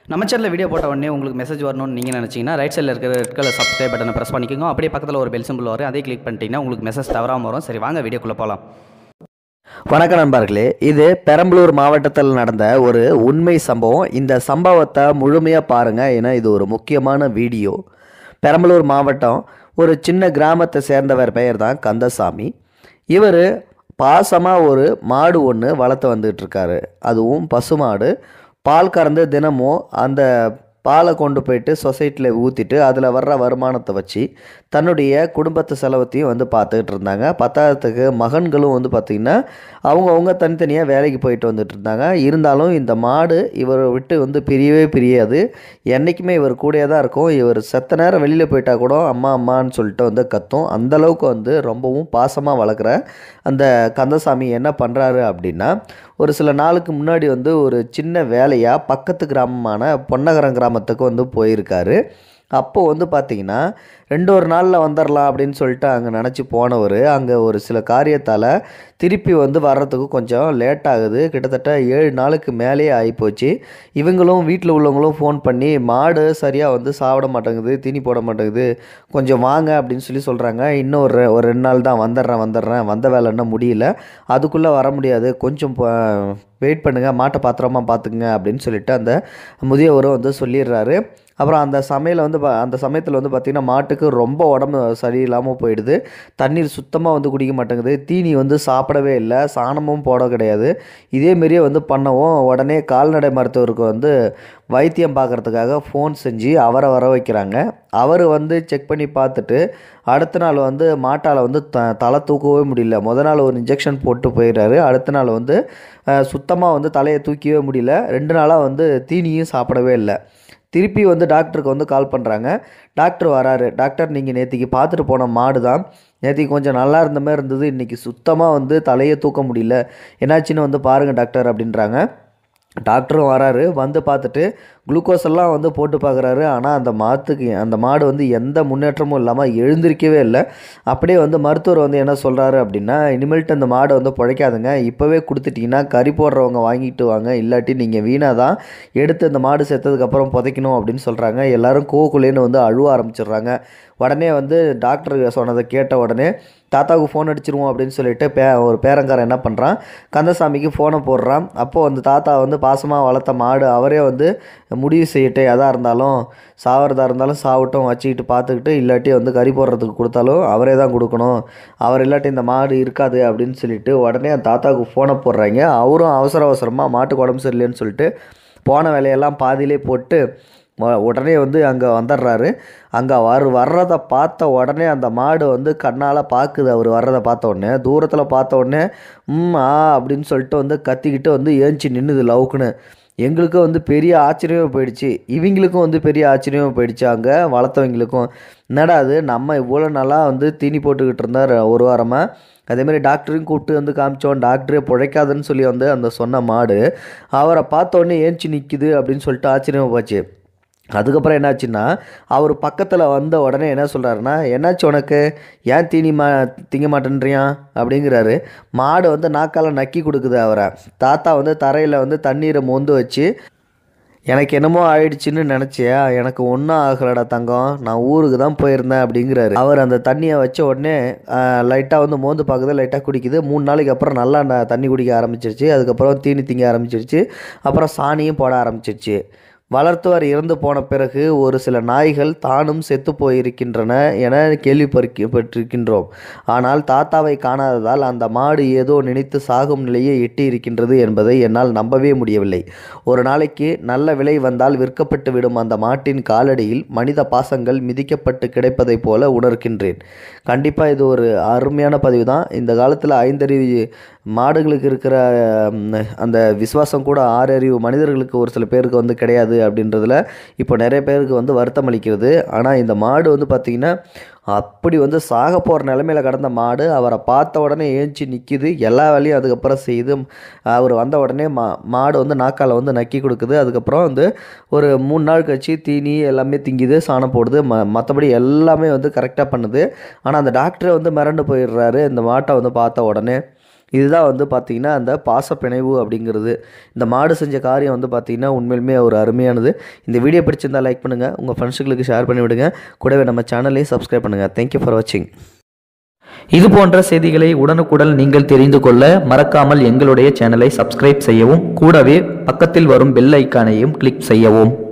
நம்ம சேனலில் வீடியோ போட்ட உடனே உங்களுக்கு மெசேஜ் வரணும்னு நீங்கள் நினச்சிங்கன்னா ரைட் சைடில் இருக்கிற ரெட் கலர் சப்ஸ்கிரைப் பட்டனை ப்ரெஸ் பண்ணிக்கோங்க அப்படியே பக்கத்தில் ஒரு பெல் சிம்பிள் வரும் அதே கிளிக் பண்ணிட்டீங்கன்னா உங்களுக்கு மெசேஜ் தவறாமல் வரும் சரி வாங்க வீடியோக்குள்ளே போகலாம் வணக்கம் நண்பர்களே இது பெரம்பலூர் மாவட்டத்தில் நடந்த ஒரு உண்மை சம்பவம் இந்த சம்பவத்தை முழுமையாக பாருங்கள் ஏன்னா இது ஒரு முக்கியமான வீடியோ பெரம்பலூர் மாவட்டம் ஒரு சின்ன கிராமத்தை சேர்ந்தவர் பெயர் தான் கந்தசாமி இவர் பாசமாக ஒரு மாடு ஒன்று வளர்த்து வந்துட்டு இருக்காரு அதுவும் பசுமாடு பால் கறந்து தினமும் அந்த பாலை கொண்டு போயிட்டு சொசைட்டியில் ஊற்றிட்டு அதில் வர்ற வருமானத்தை வச்சு தன்னுடைய குடும்பத்து செலவத்தையும் வந்து பார்த்துக்கிட்டு இருந்தாங்க பத்தாயிரத்துக்கு மகன்களும் வந்து பார்த்திங்கன்னா அவங்கவுங்க தனித்தனியாக வேலைக்கு போயிட்டு வந்துட்டு இருந்தாங்க இருந்தாலும் இந்த மாடு இவரை விட்டு வந்து பிரியவே பிரியாது என்றைக்குமே இவர் கூடயே தான் இருக்கும் இவர் செத்த நேரம் வெளியில் போயிட்டா கூட அம்மா அம்மான்னு சொல்லிட்டு வந்து கத்தும் அந்தளவுக்கு வந்து ரொம்பவும் பாசமாக வளர்க்குற அந்த கந்தசாமி என்ன பண்ணுறாரு அப்படின்னா ஒரு சில நாளுக்கு முன்னாடி வந்து ஒரு சின்ன வேலையாக பக்கத்து கிராமமான பொன்னகரம் கிராமத்துக்கு வந்து போயிருக்காரு அப்போது வந்து பார்த்திங்கன்னா ரெண்டு ஒரு நாளில் வந்துடலாம் அப்படின்னு சொல்லிட்டு அங்கே நினச்சி போனவர் அங்கே ஒரு சில காரியத்தால் திருப்பி வந்து வர்றதுக்கு கொஞ்சம் லேட் ஆகுது கிட்டத்தட்ட ஏழு நாளுக்கு மேலேயே ஆகிப்போச்சு இவங்களும் வீட்டில் உள்ளவங்களும் ஃபோன் பண்ணி மாடு சரியாக வந்து சாப்பிட மாட்டேங்குது தீனி போட மாட்டேங்குது கொஞ்சம் வாங்க அப்படின்னு சொல்லி சொல்கிறாங்க இன்னும் ஒரு ரெ- ஒரு ரெண்டு நாள் தான் வந்துடுறேன் வந்துடுறேன் வந்த வேலை இன்னும் முடியல அதுக்குள்ளே வர முடியாது கொஞ்சம் வெயிட் பண்ணுங்கள் மாட்டை பாத்திரமா பார்த்துக்குங்க அப்படின்னு சொல்லிட்டு அந்த முதியவரும் வந்து சொல்லிடுறாரு அப்புறம் அந்த சமையல் வந்து பா- அந்த சமயத்தில் வந்து பார்த்திங்கன்னா மாட்டுக்கு ரொம்ப உடம்பு சரியில்லாமல் போயிடுது தண்ணீர் சுத்தமாக வந்து குடிக்க மாட்டேங்குது தீனி வந்து சாப்பிடவே இல்லை சாணமும் போட கிடையாது இதேமாரியே வந்து பண்ணவும் உடனே கால்நடை மருத்துவருக்கு வந்து வைத்தியம் பார்க்குறதுக்காக ஃபோன் செஞ்சு அவரை வர வைக்கிறாங்க அவர் வந்து செக் பண்ணி பார்த்துட்டு அடுத்த நாள் வந்து மாட்டால் வந்து த தலை தூக்கவே முடியல முத நாள் ஒரு இன்ஜெக்ஷன் போட்டு போயிடுறாரு அடுத்த நாள் வந்து சுத்தமாக வந்து தலையை தூக்கவே முடியல ரெண்டு நாளாக வந்து தீனியும் சாப்பிடவே இல்லை திருப்பி வந்து டாக்டருக்கு வந்து கால் பண்ணுறாங்க டாக்டர் வராரு டாக்டர் நீங்கள் நேற்றுக்கு பார்த்துட்டு போன மாடு தான் நேற்றுக்கு கொஞ்சம் நல்லா இருந்த மாதிரி இருந்தது இன்றைக்கி சுத்தமாக வந்து தலையை தூக்க முடியல என்னாச்சுன்னு வந்து பாருங்கள் டாக்டர் அப்படின்றாங்க டாக்டரும் வராரு வந்து பார்த்துட்டு குளுக்கோஸ் எல்லாம் வந்து போட்டு பார்க்குறாரு ஆனால் அந்த மாட்டுக்கு அந்த மாடு வந்து எந்த முன்னேற்றமும் இல்லாமல் எழுந்திருக்கவே இல்லை அப்படியே வந்து மருத்துவர் வந்து என்ன சொல்கிறாரு அப்படின்னா இனிமேல்ட்டு அந்த மாடை வந்து பிழைக்காதுங்க இப்போவே கொடுத்துட்டீங்கன்னா கறி போடுறவங்க வாங்கிட்டு வாங்க இல்லாட்டி நீங்கள் வீணாக தான் எடுத்து அந்த மாடு செத்ததுக்கப்புறம் புதைக்கணும் அப்படின்னு சொல்கிறாங்க எல்லாரும் கோகுலேன்னு வந்து அழுவ ஆரம்பிச்சிடுறாங்க உடனே வந்து டாக்டர் சொன்னதை கேட்ட உடனே தாத்தாவுக்கு ஃபோன் அடிச்சிருவோம் அப்படின்னு சொல்லிட்டு பே ஒரு பேரங்காரன் என்ன பண்ணுறான் கந்தசாமிக்கு ஃபோனை போடுறான் அப்போது அந்த தாத்தா வந்து பாசமாக வளர்த்த மாடு அவரே வந்து முடிவு செய்யட்டு எதாக இருந்தாலும் சாவறதா இருந்தாலும் சாவட்டும் வச்சுக்கிட்டு பார்த்துக்கிட்டு இல்லாட்டி வந்து கறி போடுறதுக்கு கொடுத்தாலும் அவரே தான் கொடுக்கணும் அவர் இல்லாட்டி இந்த மாடு இருக்காது அப்படின்னு சொல்லிட்டு உடனே அந்த தாத்தாவுக்கு ஃபோனை போடுறாங்க அவரும் அவசர அவசரமாக மாட்டுக்கு உடம்பு சரியில்லைன்னு சொல்லிட்டு போன வேலையெல்லாம் பாதியிலே போட்டு ம- உடனே வந்து அங்கே வந்துடுறாரு அங்கே வர் வர்றதை பார்த்த உடனே அந்த மாடு வந்து கண்ணால் பார்க்குது அவர் வர்றதை பார்த்த உடனே தூரத்தில் பார்த்த உடனே ம் ஆ அப்படின்னு சொல்லிட்டு வந்து கத்திக்கிட்டு வந்து ஏஞ்சி நின்றுது லவுக்குன்னு எங்களுக்கும் வந்து பெரிய ஆச்சரியமே போயிடுச்சு இவங்களுக்கும் வந்து பெரிய ஆச்சரியமே போயிடுச்சு அங்கே வளர்த்தவங்களுக்கும் என்னடா அது நம்ம இவ்வளோ நல்லா வந்து தீனி போட்டுக்கிட்டு இருந்தார் ஒரு வாரமாக அதேமாதிரி டாக்டரையும் கூப்பிட்டு வந்து காமிச்சோம் டாக்டரே பிழைக்காதுன்னு சொல்லி வந்து அந்த சொன்ன மாடு அவரை பார்த்த உடனே ஏஞ்சி நிற்கிது அப்படின்னு சொல்லிட்டு ஆச்சரியமா போச்சு அதுக்கப்புறம் என்னாச்சுன்னா அவர் பக்கத்தில் வந்த உடனே என்ன சொல்கிறாருன்னா என்னாச்சு உனக்கு ஏன் தீனி மா திங்க மாட்டேன்றியான் அப்படிங்கிறாரு மாடு வந்து நாக்கால் நக்கி கொடுக்குது அவரை தாத்தா வந்து தரையில் வந்து தண்ணீரை மொந்து வச்சு எனக்கு என்னமோ ஆயிடுச்சுன்னு நினச்சியா எனக்கு ஒன்றும் ஆகலடா தங்கம் நான் ஊருக்கு தான் போயிருந்தேன் அப்படிங்கிறாரு அவர் அந்த தண்ணியை வச்ச உடனே லைட்டாக வந்து மோந்து பார்க்குது லைட்டாக குடிக்குது மூணு நாளைக்கு அப்புறம் நல்லா ந- தண்ணி குடிக்க ஆரம்பிச்சிருச்சு அதுக்கப்புறம் தீனி திங்க ஆரம்பிச்சிருச்சு அப்புறம் சாணியும் போட ஆரம்பிச்சிருச்சு வளர்த்தவர் இறந்து போன பிறகு ஒரு சில நாய்கள் தானும் செத்து போயிருக்கின்றன என கேள்விப்பட்டிருக்கின்றோம் ஆனால் தாத்தாவை காணாததால் அந்த மாடு ஏதோ நினைத்து சாகும் நிலையை எட்டி இருக்கின்றது என்பதை என்னால் நம்பவே முடியவில்லை ஒரு நாளைக்கு நல்ல விலை வந்தால் விற்கப்பட்டு விடும் அந்த மாட்டின் காலடியில் மனித பாசங்கள் மிதிக்கப்பட்டு கிடைப்பதைப் போல உணர்கின்றேன் கண்டிப்பாக இது ஒரு அருமையான பதிவு தான் இந்த காலத்தில் ஐந்தறிவு மாடுகளுக்கு இருக்கிற ம், அந்த விசுவாசம் கூட ஆறறிவு மனிதர்களுக்கு ஒரு சில பேருக்கு வந்து கிடையாது அப்படின்றதுல இப்போ நிறைய பேருக்கு வந்து வருத்தம் அளிக்கிறது ஆனால் இந்த மாடு வந்து பார்த்திங்கன்னா அப்படி வந்து சாக போகிற நிலமையில கடந்த மாடு அவரை பார்த்த உடனே ஏஞ்சி நிற்கிது எல்லா வேலையும் அதுக்கப்புறம் செய்து அவர் வந்த உடனே மா மாடு வந்து நாக்கால் வந்து நக்கி கொடுக்குது அதுக்கப்புறம் வந்து ஒரு மூணு நாள் கழிச்சு தீனி எல்லாமே திங்குது சாணம் போடுது ம மற்றபடி எல்லாமே வந்து கரெக்டாக பண்ணுது ஆனால் அந்த டாக்டர் வந்து மிரண்டு போயிடுறாரு இந்த மாட்டை வந்து பார்த்த உடனே இதுதான் வந்து பார்த்திங்கன்னா அந்த பாசப்பிணைவு அப்படிங்கிறது இந்த மாடு செஞ்ச காரியம் வந்து பார்த்திங்கன்னா உண்மையிலுமே ஒரு அருமையானது இந்த வீடியோ பிடிச்சிருந்தா லைக் பண்ணுங்கள் உங்கள் ஃப்ரெண்ட்ஸுகளுக்கு ஷேர் பண்ணி விடுங்க கூடவே நம்ம சேனலையும் சப்ஸ்கிரைப் பண்ணுங்கள் தேங்க்யூ ஃபார் வாட்சிங் இது போன்ற செய்திகளை உடனுக்குடன் நீங்கள் தெரிந்து கொள்ள மறக்காமல் எங்களுடைய சேனலை சப்ஸ்கிரைப் செய்யவும் கூடவே பக்கத்தில் வரும் பெல் ஐக்கானையும் கிளிக் செய்யவும்